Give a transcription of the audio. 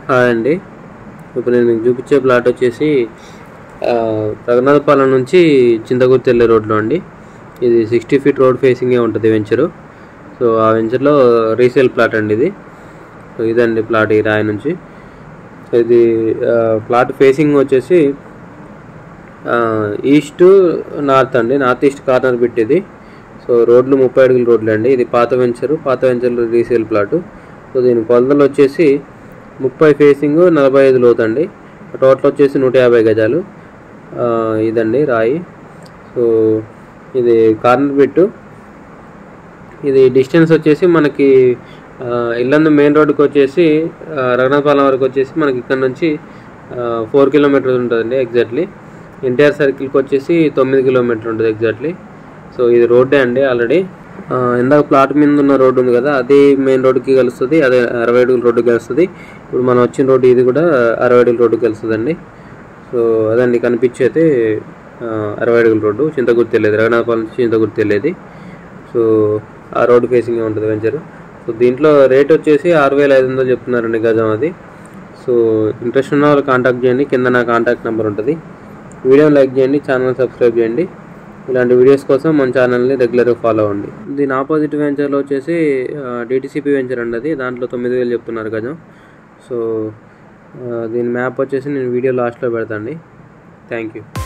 hi అండి ఇప్పుడు నేను మీకు చూపించే ప్లాట్ వచ్చేసి ఆ, రఘునాథపాలెం నుంచి చింతగుర్తి వెళ్ళే రోడ్లో అండి ఇది సిక్స్టీ ఫీట్ రోడ్ ఫేసింగే ఉంటుంది వెంచరు సో ఆ వెంచర్లో రీసేల్ ప్లాట్ అండి ఇది సో ఇదండి ప్లాట్ ఈ రాయి నుంచి సో ఇది ఆ, ప్లాట్ ఫేసింగ్ వచ్చేసి ఆ, ఈస్ట్ నార్త్ అండి నార్త్ ఈస్ట్ కార్నర్ పెట్టేది సో రోడ్లు ముప్పై అడుగుల రోడ్లు అండి ఇది పాత వెంచరు పాత వెంచర్లు రీసేల్ ప్లాటు సో దీని కొలతలు వచ్చేసి ముప్పై ఫేసింగ్ నలభై ఐదు లోతు అండి టోటల్ వచ్చేసి నూట యాభై గజాలు ఆ, ఇదండి రాయి సో ఇది కార్నర్ బిట్టు ఇది డిస్టెన్స్ వచ్చేసి మనకి ఆ, ఇల్లందు మెయిన్ రోడ్డుకి వచ్చేసి ఆ, రఘునాథపాలెం వరకు వచ్చేసి మనకి ఇక్కడ నుంచి ఫోర్ కిలోమీటర్స్ ఉంటుందండి ఎగ్జాక్ట్లీ ఎన్టీఆర్ సర్కిల్కి వచ్చేసి తొమ్మిది కిలోమీటర్ ఉంటుంది ఎగ్జాక్ట్లీ సో ఇది రోడ్డే అండి ఆల్రెడీ ఇందాక ప్లాట్ మీద ఉన్న రోడ్డు ఉంది కదా అది మెయిన్ రోడ్డుకి కలుస్తుంది అదే అరవై అడుగుల రోడ్డుకి కలుస్తుంది ఇప్పుడు మనం వచ్చిన రోడ్డు ఇది కూడా అరవై అడుగుల రోడ్డుకి కలుస్తుందండి సో అదండి కనిపించేది ఆ, అరవై అడుగుల రోడ్డు చింతగుర్తి వెళ్ళేది రఘునాథపాలెం నుంచి చింతగుర్తి వెళ్ళేది సో ఆ రోడ్డు ఫేసింగ్ ఉంటుంది వెంచర్ సో దీంట్లో రేట్ వచ్చేసి ఆరు వేల ఐదు వందలు చెప్తున్నారండి గజం అది సో ఇంట్రెస్ట్ ఉన్న వాళ్ళు కాంటాక్ట్ చేయండి కింద నా కాంటాక్ట్ నెంబర్ ఉంటుంది వీడియో లైక్ చేయండి ఛానల్ సబ్స్క్రైబ్ చేయండి ఇలాంటి వీడియోస్ కోసం మన ఛానల్ని రెగ్యులర్గా ఫాలో అవ్వండి దీని ఆపోజిట్ వెంచర్లో వచ్చేసి డిటిసిపి వెంచర్ అండి అది దాంట్లో తొమ్మిది వేలు చెప్తున్నారు గజం సో ఆ, దీని మ్యాప్ వచ్చేసి నేను వీడియో లాస్ట్లో పెడతాండి థ్యాంక్ యూ